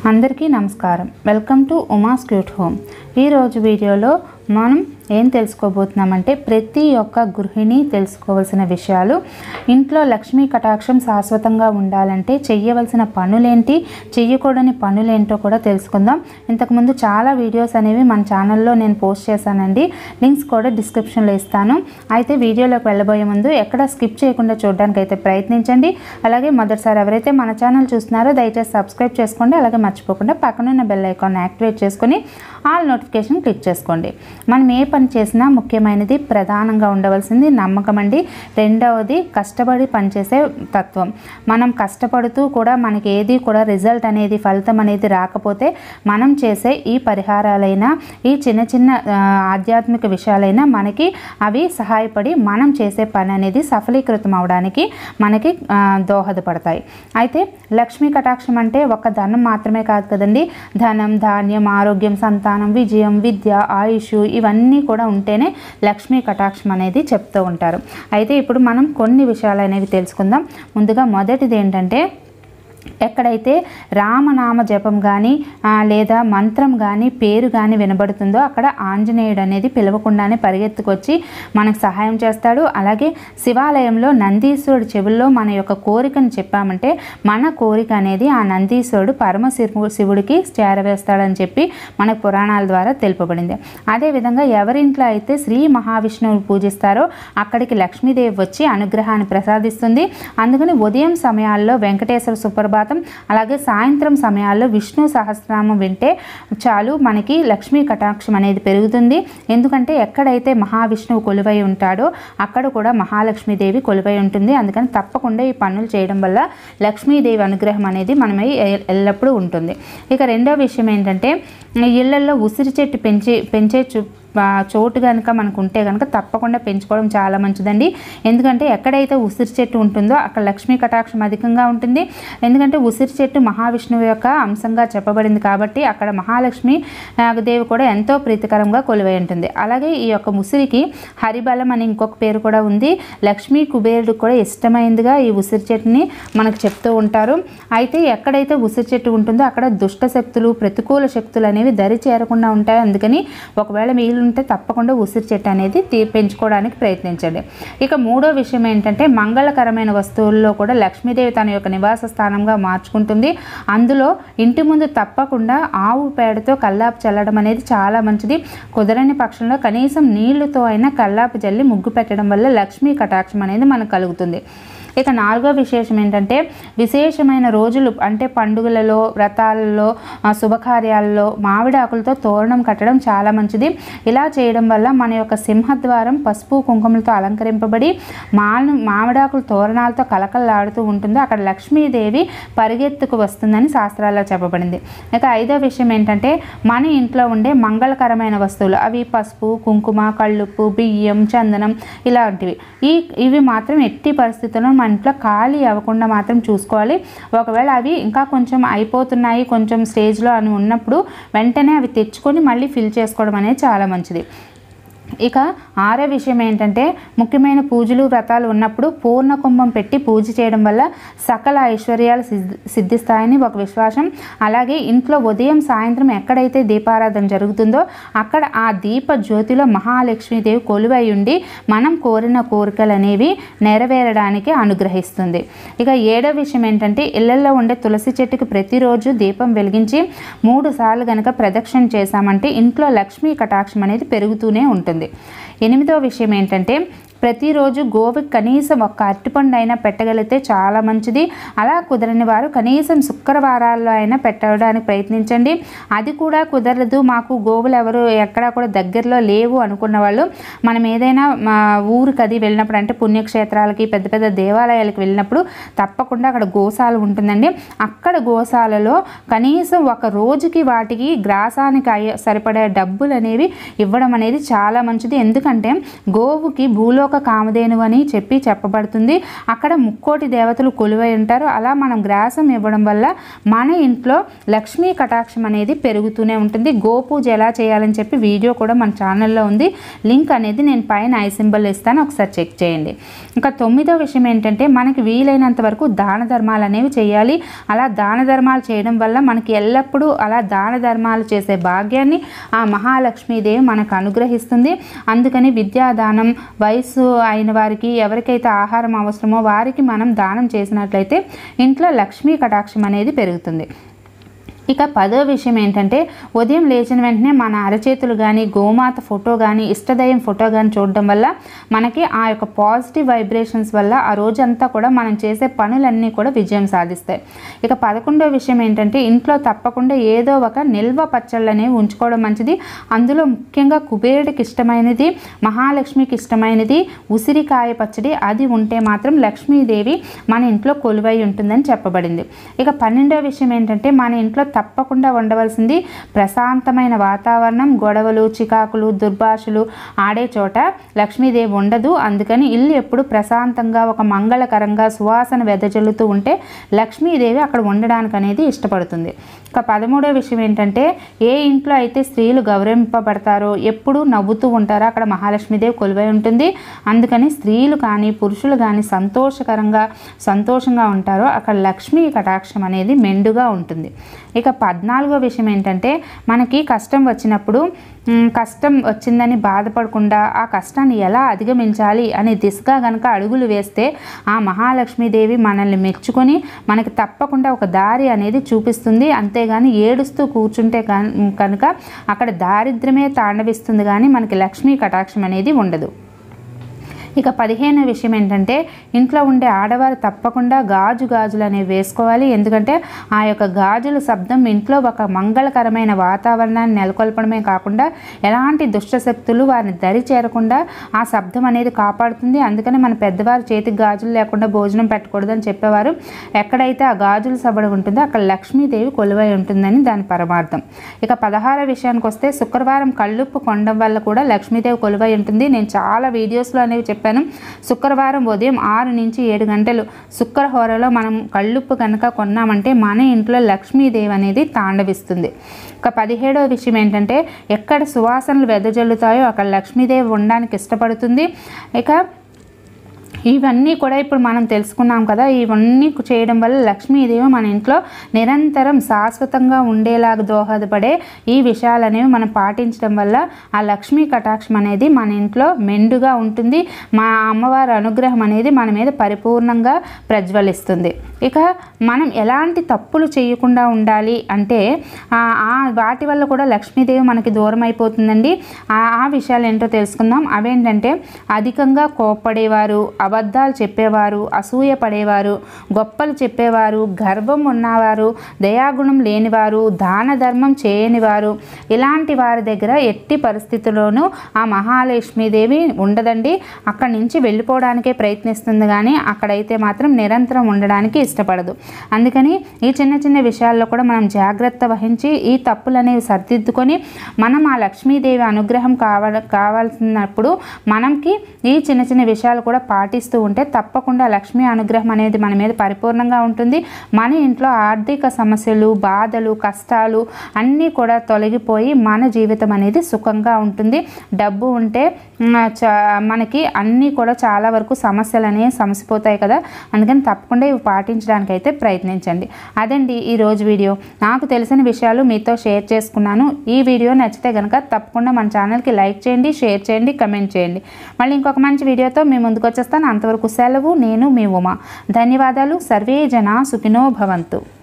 అందరికీ నమస్కారం welcome to Uma's cute home ఈరోజు వీడియోలో మనం ఏం తెలుసుకోబోతున్నామంటే ప్రతి ఒక్క గృహిణి తెలుసుకోవాల్సిన విషయాలు ఇంట్లో లక్ష్మీ కటాక్షం శాశ్వతంగా ఉండాలంటే చెయ్యవలసిన పనులేంటి చెయ్యకూడని పనులేంటో కూడా తెలుసుకుందాం ఇంతకుముందు చాలా వీడియోస్ అనేవి మన ఛానల్లో నేను పోస్ట్ చేశానండి లింక్స్ కూడా డిస్క్రిప్షన్లో ఇస్తాను అయితే వీడియోలోకి వెళ్ళబోయే ముందు ఎక్కడ స్కిప్ చేయకుండా చూడడానికి అయితే ప్రయత్నించండి అలాగే మొదటిసారి ఎవరైతే మన ఛానల్ చూస్తున్నారో దయచేసి సబ్స్క్రైబ్ చేసుకోండి అలాగే మర్చిపోకుండా పక్కనున్న బెల్ ఐకాన్ యాక్టివేట్ చేసుకొని ఆల్ నోటిఫికేషన్ క్లిక్ చేసుకోండి మనం ఏ పని చేసినా ముఖ్యమైనది ప్రధానంగా ఉండవలసింది నమ్మకం అండి రెండవది కష్టపడి పనిచేసే తత్వం మనం కష్టపడుతూ కూడా మనకి ఏది కూడా రిజల్ట్ అనేది ఫలితం అనేది రాకపోతే మనం చేసే ఈ పరిహారాలైనా ఈ చిన్న చిన్న ఆ, ఆధ్యాత్మిక విషయాలైనా మనకి అవి సహాయపడి మనం చేసే పని అనేది సఫలీకృతం అవడానికి మనకి ఆ, దోహదపడతాయి అయితే లక్ష్మీ కటాక్షం అంటే ఒక ధనం మాత్రమే కాదు కదండి ధనం ధాన్యం ఆరోగ్యం సంతానం విజయం విద్య ఆయుష్ ఇవన్నీ కూడా ఉంటేనే లక్ష్మీ కటాక్షం అనేది చెప్తూ ఉంటారు అయితే ఇప్పుడు మనం కొన్ని విషయాలు అనేవి తెలుసుకుందాం ముందుగా మొదటిది ఏంటంటే ఎక్కడైతే రామనామ జపం కానీ లేదా మంత్రం కానీ పేరు కానీ వినబడుతుందో అక్కడ ఆంజనేయుడు అనేది పిలవకుండానే పరిగెత్తుకొచ్చి మనకు సహాయం చేస్తాడు అలాగే శివాలయంలో నందీశ్వరుడు చెవుల్లో మన యొక్క కోరికను చెప్పామంటే మన కోరిక అనేది ఆ నందీశ్వరుడు పరమశివు శివుడికి చేరవేస్తాడని చెప్పి మన పురాణాల ద్వారా తెలుపబడింది అదేవిధంగా ఎవరింట్లో అయితే శ్రీ మహావిష్ణువుని పూజిస్తారో అక్కడికి లక్ష్మీదేవి వచ్చి అనుగ్రహాన్ని ప్రసాదిస్తుంది అందుకని ఉదయం సమయాల్లో వెంకటేశ్వర సుప్రభాతం అలాగే సాయంత్రం సమయాల్లో విష్ణు సహస్రనామం వింటే చాలు మనకి లక్ష్మీ కటాక్షం అనేది పెరుగుతుంది ఎందుకంటే ఎక్కడైతే మహావిష్ణువు కొలువై ఉంటాడో అక్కడ కూడా మహాలక్ష్మీదేవి కొలువై ఉంటుంది అందుకని తప్పకుండా ఈ పనులు చేయడం వల్ల లక్ష్మీదేవి అనుగ్రహం అనేది మనమై ఎ- ఎల్లప్పుడూ ఉంటుంది ఇక రెండో విషయం ఏంటంటే ఇళ్లలో ఉసిరి చెట్టు పెంచి పెంచే చు ఆ, చోటు కనుక మనకు ఉంటే కనుక తప్పకుండా పెంచుకోవడం చాలా మంచిదండి ఎందుకంటే ఎక్కడైతే ఉసిరి చెట్టు ఉంటుందో అక్కడ లక్ష్మీ కటాక్షం అధికంగా ఉంటుంది ఎందుకంటే ఉసిరి చెట్టు మహావిష్ణువు యొక్క అంశంగా చెప్పబడింది కాబట్టి అక్కడ మహాలక్ష్మి ఆ, దేవి కూడా ఎంతో ప్రీతికరంగా కొలువై ఉంటుంది అలాగే ఈ యొక్క ఉసిరికి హరిబలం అని ఇంకొక పేరు కూడా ఉంది లక్ష్మీ కుబేరుడికి కూడా ఇష్టమైందిగా ఈ ఉసిరి చెట్టుని మనకు చెప్తూ ఉంటారు అయితే ఎక్కడైతే ఉసిరి చెట్టు ఉంటుందో అక్కడ దుష్ట శక్తులు ప్రతికూల శక్తులు అనేవి దరి చేరకుండా ఉంటాయి అందుకని ఒకవేళ వీలుంటే తప్పకుండా ఉసిరి చెట్టు అనేది తీ పెంచుకోవడానికి ప్రయత్నించండి ఇక మూడో విషయం ఏంటంటే మంగళకరమైన వస్తువుల్లో కూడా లక్ష్మీదేవి తన యొక్క నివాస స్థానంగా మార్చుకుంటుంది అందులో ఇంటి ముందు తప్పకుండా ఆవు పేడతో కల్లాపు చల్లడం అనేది చాలా మంచిది కుదరని పక్షంలో కనీసం నీళ్లతో అయినా కల్లాపు చల్లి ముగ్గు పెట్టడం వల్ల లక్ష్మీ కటాక్షం అనేది మనకు కలుగుతుంది ఇక నాలుగో విశేషం ఏంటంటే విశేషమైన రోజులు అంటే పండుగలలో వ్రతాలలో ఆ, శుభకార్యాలలో మామిడి ఆకులతో తోరణం కట్టడం చాలా మంచిది ఇలా చేయడం వల్ల మన యొక్క సింహద్వారం పసుపు కుంకుమలతో అలంకరింపబడి మాను మామిడాకుల తోరణాలతో కలకలలాడుతూ ఉంటుంది అక్కడ లక్ష్మీదేవి పరిగెత్తుకు వస్తుందని శాస్త్రాల్లో చెప్పబడింది ఇక ఐదో విషయం ఏంటంటే మన ఇంట్లో ఉండే మంగళకరమైన వస్తువులు అవి పసుపు కుంకుమ కళ్ళుప్పు బియ్యం చందనం ఇలాంటివి ఈ ఇవి మాత్రం ఎట్టి పరిస్థితుల్లో మన ఇంట్లో ఖాళీ అవ్వకుండా మాత్రం చూసుకోవాలి ఒకవేళ అవి ఇంకా కొంచెం అయిపోతున్నాయి కొంచెం స్టేజ్లో అని ఉన్నప్పుడు వెంటనే అవి తెచ్చుకొని మళ్ళీ ఫిల్ చేసుకోవడం అనేది చాలా మంచిది ఇక ఆరో విషయం ఏంటంటే ముఖ్యమైన పూజలు వ్రతాలు ఉన్నప్పుడు పూర్ణ కుంభం పెట్టి పూజ చేయడం వల్ల సకల ఐశ్వర్యాలు సిద్ధి సిద్ధిస్తాయని ఒక విశ్వాసం అలాగే ఇంట్లో ఉదయం సాయంత్రం ఎక్కడైతే దీపారాధన జరుగుతుందో అక్కడ ఆ దీప జ్యోతిలో మహాలక్ష్మీదేవి కొలువై ఉండి మనం కోరిన కోరికలు అనేవి నెరవేరడానికి అనుగ్రహిస్తుంది ఇక ఏడో విషయం ఏంటంటే ఇళ్లలో ఉండే తులసి చెట్టుకి ప్రతిరోజు దీపం వెలిగించి మూడు సార్లు గనక ప్రదక్షిణ చేశామంటే ఇంట్లో లక్ష్మీ కటాక్షం అనేది పెరుగుతూనే ఉంటుంది ఎనిమిదో విషయం ఏంటంటే ప్రతిరోజు గోవుకి కనీసం ఒక్క అరటిపండు అయినా పెట్టగలిగితే చాలా మంచిది అలా కుదరని వారు కనీసం శుక్రవారాల్లో అయినా పెట్టడానికి ప్రయత్నించండి అది కూడా కుదరదు మాకు గోవులు ఎవరు ఎక్కడా కూడా దగ్గరలో లేవు అనుకున్న వాళ్ళు మనం ఏదైనా మా ఊరికి అది వెళ్ళినప్పుడు అంటే పుణ్యక్షేత్రాలకి పెద్ద పెద్ద దేవాలయాలకు వెళ్ళినప్పుడు తప్పకుండా అక్కడ గోశాల ఉంటుందండి అక్కడ గోశాలలో కనీసం ఒక రోజుకి వాటికి గ్రాసానికి అయ్యే సరిపడే డబ్బులు అనేవి ఇవ్వడం అనేది చాలా మంచిది ఎందుకంటే గోవుకి భూలో భూలోక కామధేను అని చెప్పి చెప్పబడుతుంది అక్కడ ముక్కోటి దేవతలు కొలువై ఉంటారు అలా మనం గ్రాసం ఇవ్వడం వల్ల మన ఇంట్లో లక్ష్మీ కటాక్షం అనేది పెరుగుతూనే ఉంటుంది గోపూజ ఎలా చేయాలని చెప్పి వీడియో కూడా మన ఛానల్లో ఉంది లింక్ అనేది నేను పైన ఐ సింబల్ ఇస్తాను ఒకసారి చెక్ చేయండి ఇంకా తొమ్మిదో విషయం ఏంటంటే మనకి వీలైనంత వరకు దాన ధర్మాలు అనేవి చేయాలి అలా దాన ధర్మాలు చేయడం వల్ల మనకి ఎల్లప్పుడూ అలా దాన ధర్మాలు చేసే భాగ్యాన్ని ఆ మహాలక్ష్మీదేవి మనకు అనుగ్రహిస్తుంది అందుకని విద్యాదానం వయసు అయిన వారికి ఎవరికైతే ఆహారం అవసరమో వారికి మనం దానం చేసినట్లయితే ఇంట్లో లక్ష్మీ కటాక్షం అనేది పెరుగుతుంది ఇక పదో విషయం ఏంటంటే ఉదయం లేచిన వెంటనే మన అరచేతులు కానీ గోమాత ఫోటో కానీ ఇష్టదయం ఫోటో కానీ చూడడం వల్ల మనకి ఆ యొక్క పాజిటివ్ వైబ్రేషన్స్ వల్ల ఆ రోజంతా కూడా మనం చేసే పనులన్నీ కూడా విజయం సాధిస్తాయి ఇక పదకొండో విషయం ఏంటంటే ఇంట్లో తప్పకుండా ఏదో ఒక నిల్వ పచ్చళ్ళు అనేవి ఉంచుకోవడం మంచిది అందులో ముఖ్యంగా కుబేరుడికి ఇష్టమైనది మహాలక్ష్మికి ఇష్టమైనది ఉసిరికాయ పచ్చడి అది ఉంటే మాత్రం లక్ష్మీదేవి మన ఇంట్లో కొలువై ఉంటుందని చెప్పబడింది ఇక పన్నెండో విషయం ఏంటంటే మన ఇంట్లో తప్పకుండా ఉండవలసింది ప్రశాంతమైన వాతావరణం గొడవలు చికాకులు దుర్భాషలు ఆడే చోట లక్ష్మీదేవి ఉండదు అందుకని ఇల్లు ఎప్పుడు ప్రశాంతంగా ఒక మంగళకరంగా సువాసన వెదజల్లుతూ ఉంటే లక్ష్మీదేవి అక్కడ ఉండడానికి అనేది ఇష్టపడుతుంది ఇక పదమూడో విషయం ఏంటంటే ఏ ఇంట్లో అయితే స్త్రీలు గౌరవింపబడతారో ఎప్పుడూ నవ్వుతూ ఉంటారో అక్కడ మహాలక్ష్మీదేవి కొలువై ఉంటుంది అందుకని స్త్రీలు కానీ పురుషులు కానీ సంతోషకరంగా సంతోషంగా ఉంటారో అక్కడ లక్ష్మీ కటాక్షం అనేది మెండుగా ఉంటుంది ఇక పద్నాలుగో విషయం ఏంటంటే మనకి కష్టం వచ్చినప్పుడు మ్, కష్టం వచ్చిందని బాధపడకుండా ఆ కష్టాన్ని ఎలా అధిగమించాలి అనే దిశగా గనక అడుగులు వేస్తే ఆ మహాలక్ష్మీదేవి మనల్ని మెచ్చుకొని మనకి తప్పకుండా ఒక దారి అనేది చూపిస్తుంది అంతేగాని ఏడుస్తూ కూర్చుంటే కన్- కనుక అక్కడ దారిద్ర్యమే తాండవిస్తుంది కానీ మనకి లక్ష్మీ కటాక్షం అనేది ఉండదు ఇక పదిహేను విషయం ఏంటంటే ఇంట్లో ఉండే ఆడవారు తప్పకుండా గాజు గాజులు అనేవి వేసుకోవాలి ఎందుకంటే ఆ యొక్క గాజుల శబ్దం ఇంట్లో ఒక మంగళకరమైన వాతావరణాన్ని నెలకొల్పడమే కాకుండా ఎలాంటి దుష్ట శక్తులు వారిని దరి చేరకుండా ఆ శబ్దం అనేది కాపాడుతుంది అందుకని మన పెద్దవారు చేతికి గాజులు లేకుండా భోజనం పెట్టకూడదని చెప్పేవారు ఎక్కడైతే ఆ గాజుల సబడి ఉంటుందో అక్కడ లక్ష్మీదేవి కొలువై ఉంటుందని దాని పరమార్థం ఇక పదహార విషయానికి వస్తే శుక్రవారం కళ్ళుప్పు కొనడం వల్ల కూడా లక్ష్మీదేవి కొలువై ఉంటుంది నేను చాలా వీడియోస్లో అనేవి చెప్పాను శుక్రవారం ఉదయం ఆరు నుంచి ఏడు గంటలు శుక్రహోరలో మనం కళ్ళుప్పు కనుక కొన్నామంటే మన ఇంట్లో లక్ష్మీదేవి అనేది తాండవిస్తుంది ఇక పదిహేడవ విషయం ఏంటంటే ఎక్కడ సువాసనలు వెదజల్లుతాయో అక్కడ లక్ష్మీదేవి ఉండడానికి ఇష్టపడుతుంది ఇక ఇవన్నీ కూడా ఇప్పుడు మనం తెలుసుకున్నాం కదా ఇవన్నీ చేయడం వల్ల లక్ష్మీదేవి మన ఇంట్లో నిరంతరం శాశ్వతంగా ఉండేలాగా దోహదపడే ఈ విషయాలు అనేవి మనం పాటించడం వల్ల ఆ లక్ష్మీ కటాక్షం అనేది మన ఇంట్లో మెండుగా ఉంటుంది మా అమ్మవారి అనుగ్రహం అనేది మన మీద పరిపూర్ణంగా ప్రజ్వలిస్తుంది ఇక మనం ఎలాంటి తప్పులు చేయకుండా ఉండాలి అంటే ఆ ఆ వాటి వల్ల కూడా లక్ష్మీదేవి మనకి దూరం అయిపోతుందండి ఆ ఆ విషయాలు ఏంటో తెలుసుకుందాం అవేంటంటే అధికంగా కోప్పడేవారు అబద్ధాలు చెప్పేవారు అసూయ పడేవారు గొప్పలు చెప్పేవారు గర్వం ఉన్నవారు దయాగుణం లేనివారు దాన ధర్మం చేయనివారు ఇలాంటి వారి దగ్గర ఎట్టి పరిస్థితుల్లోనూ ఆ మహాలక్ష్మీదేవి ఉండదండి అక్కడి నుంచి వెళ్ళిపోవడానికే ప్రయత్నిస్తుంది కానీ అక్కడైతే మాత్రం నిరంతరం ఉండడానికి ఇష్టపడదు అందుకని ఈ చిన్న చిన్న విషయాల్లో కూడా మనం జాగ్రత్త వహించి ఈ తప్పులు అనేవి సరిదిద్దుకొని మనం ఆ లక్ష్మీదేవి అనుగ్రహం కావాల కావాల్సినప్పుడు మనకి ఈ చిన్న చిన్న విషయాలు కూడా పాటిస్తూ ఉంటే తప్పకుండా లక్ష్మీ అనుగ్రహం అనేది మన మీద పరిపూర్ణంగా ఉంటుంది మన ఇంట్లో ఆర్థిక సమస్యలు బాధలు కష్టాలు అన్నీ కూడా తొలగిపోయి మన జీవితం అనేది సుఖంగా ఉంటుంది డబ్బు ఉంటే మ్, చ మనకి అన్నీ కూడా చాలా వరకు సమస్యలు అనేవి సమసిపోతాయి కదా అందుకని తప్పకుండా ఇవి పాటించడానికి అయితే ప్రయత్నించండి అదండి ఈరోజు వీడియో నాకు తెలిసిన విషయాలు మీతో షేర్ చేసుకున్నాను ఈ వీడియో నచ్చితే కనుక తప్పకుండా మన ఛానల్కి లైక్ చేయండి షేర్ చేయండి కమెంట్ చేయండి మళ్ళీ ఇంకొక మంచి వీడియోతో మీ ముందుకు వచ్చేస్తాను అంతవరకు సెలవు నేను మీ ఉమా ధన్యవాదాలు సర్వే జన సుఖినో భవంతు